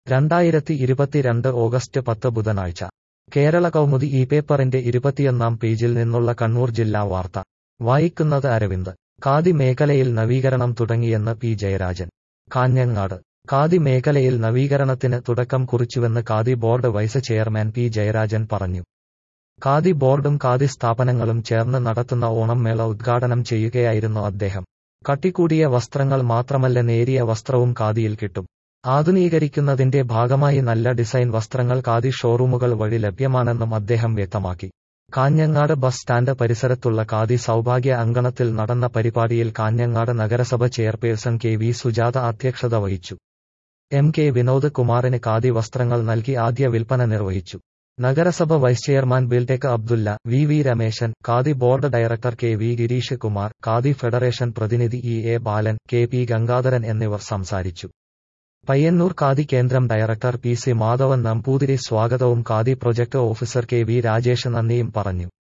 രണ്ടായിരത്തി ഇരുപത്തിരണ്ട് ഓഗസ്റ്റ് പത്ത് ബുധനാഴ്ച കേരള കൗമുദി ഈ പേപ്പറിന്റെ ഇരുപത്തിയൊന്നാം പേജിൽ നിന്നുള്ള കണ്ണൂർ ജില്ലാ വാർത്ത വായിക്കുന്നത് അരവിന്ദ് ഖാദി മേഖലയിൽ നവീകരണം തുടങ്ങിയെന്ന് പി ജയരാജൻ കാഞ്ഞങ്ങാട് ഖാദി മേഖലയിൽ നവീകരണത്തിന് തുടക്കം കുറിച്ചുവെന്ന് Khadi board vice chairman P Jayarajan പറഞ്ഞു ഖാദി ബോർഡും ഖാദി സ്ഥാപനങ്ങളും ചേർന്ന് നടത്തുന്ന ഓണം മേള ഉദ്ഘാടനം ചെയ്യുകയായിരുന്നു അദ്ദേഹം കട്ടിക്കൂടിയ വസ്ത്രങ്ങൾ മാത്രമല്ല നേരിയ വസ്ത്രവും ഖാദിയിൽ കിട്ടും ആധുനീകരിക്കുന്നതിന്റെ ഭാഗമായി നല്ല ഡിസൈൻ വസ്ത്രങ്ങൾ ഖാദി ഷോറൂമുകൾ വഴി ലഭ്യമാണെന്നും അദ്ദേഹം വ്യക്തമാക്കി കാഞ്ഞങ്ങാട് ബസ് സ്റ്റാൻഡ് പരിസരത്തുള്ള ഖാദി സൗഭാഗ്യ അങ്കണത്തിൽ നടന്ന പരിപാടിയിൽ കാഞ്ഞങ്ങാട് നഗരസഭ ചെയർപേഴ്സൺ കെ വി സുജാത അധ്യക്ഷത വഹിച്ചു എം കെ വിനോദ് കുമാറിന് ഖാദി വസ്ത്രങ്ങൾ നൽകി ആദ്യ വിൽപ്പന നിർവഹിച്ചു നഗരസഭ vice chairman Biltech Abdulla V V Rameshan Khadi board director K V Girish Kumar Khadi federation പ്രതിനിധി E A Balan K P Gangadharan എന്നിവർ സംസാരിച്ചു പയ്യന്നൂർ ഖാദി കേന്ദ്രം director P C Madhavan Namboothiri സ്വാഗതവും Khadi project officer K V Rajesh നന്ദിയും പറഞ്ഞു